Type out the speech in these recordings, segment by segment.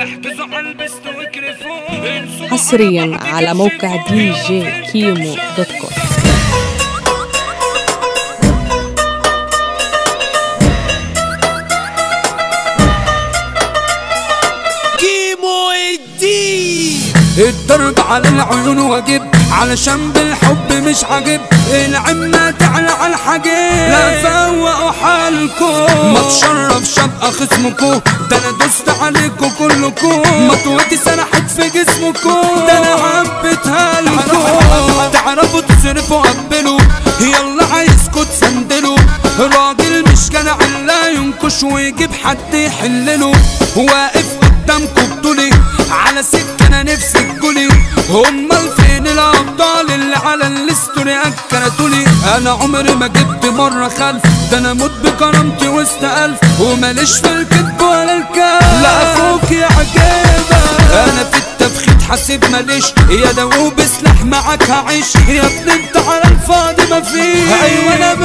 احجزوا على البست واكرفوا انسوا حصريا بعض على موقع تكشفوا. دي جي كيمو دوت كوم كيمو الدين الضرب على العيون واجب علشان بالحب مش عاجب العمة تعلى على الحاجب لا فوقوا حالكم ما تشرف شبقى خصمكم ده انا دوست عليكم كلكم مطوتي سرحت في جسمكم ده انا حبيتها لكم تعرفوا تصرفوا قبلوا يلا عايزكوا تسندلوا راجل مش كان لا ينكش ويجيب حد يحلله واقف قدامكم بطولي على سكة انا نفسي تقولي امال فين الابطال اللي على الاستوري اكرتولي انا عمري ما جبت مرة خلف ده انا موت بكرامتي وسط الف وماليش في الكذب ولا الكلام لا اخوك يا عجيبة انا في التفخيد حاسب ماليش يا دوب سلاح معاك هعيش يا ابني انت على الفاضي ما فيش ايوه انا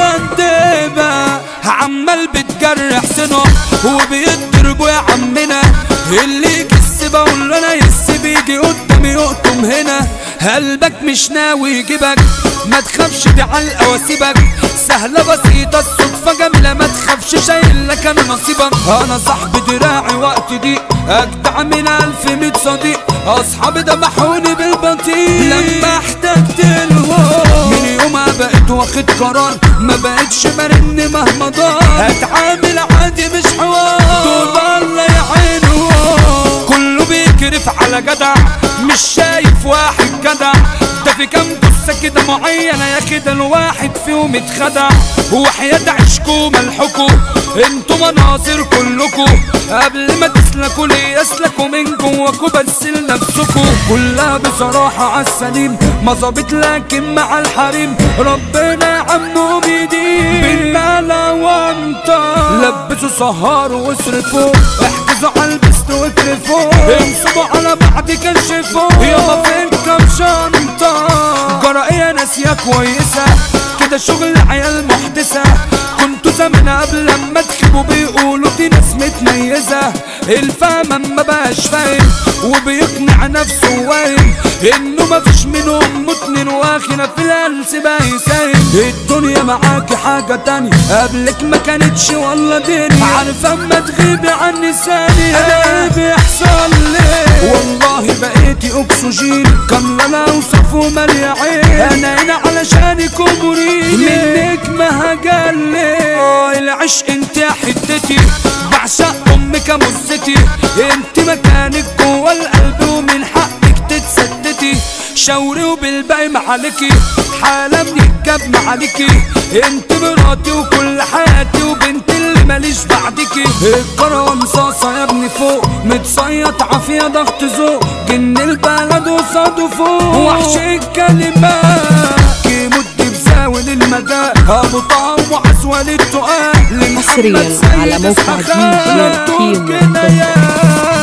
بندبة عمال بتجرح سنه وبيضربوا يا عمنا اللي يكس بقول له انا يس بيجي قدامي يقطم هنا قلبك مش ناوي يجيبك ما تخافش دي علقه واسيبك سهله بسيطه الصدفه جميله ما تخافش شايل لك انا نصيبك انا صاحب دراعي وقت دي اجدع من الف ميت صديق اصحابي دمحوني بالبطيء لما احتجت لهم من يومها بقيت واخد قرار ما بقتش برن مهما دار هتعامل عادي مش حوار دول الله يعينهم كله بيكرف على جدع مش شايف واحد جدع ده في كام جثة كده معينة يا كده الواحد فيهم اتخدع وحياة عشكوا ملحكوا انتوا مناظر كلكوا قبل ما تسلكوا ليه يسلكوا من جواكوا بس لنفسكوا كلها بصراحة عالسليم ما ظابط لكن مع الحريم ربنا يا عمو بيدين بالملا وانت لبسوا سهروا واصرفوا احجزوا على البست واكرفوا انصبوا على بعض كشفوا يابا فين كام شنطة جرى ايه يا ناس يا كويسة كده شغل عيال محدثة كنتوا زمان قبل لما تخيبوا بيقولوا دي ناس متميزة الفهم ما بقاش فاهم وبيقنع نفسه واهم انه مفيش منهم متنين واخنا في الهلس بقى يساهم الدنيا معاكي حاجة تانية قبلك ما كانتش والله دنيا عارفة اما تغيبي عن لساني انا ايه بيحصل لي والله بقيتي اكسجين كاملة لا اوصف ومالية عين انا هنا علشانك ومريد منك ما هجلي آه، العشق انت يا حتتي بعشق امك يا مزتي انت مكانك جوا القلب ومن حقك تتستتي شاوري وبالباقي معالكي حالة من الجاب معالكي انت مراتي وكل حياتي وبنت اللي ماليش بعدكي الكرة مصاصة يا ابني فوق متصيط عافية ضغط ذوق جن البلد وصاده فوق وحش الكلمات كيمو بزاول المدى ابو طعم وعسول التقال حصرياً على موقع دي جي كيمو دوت كوم. كيمو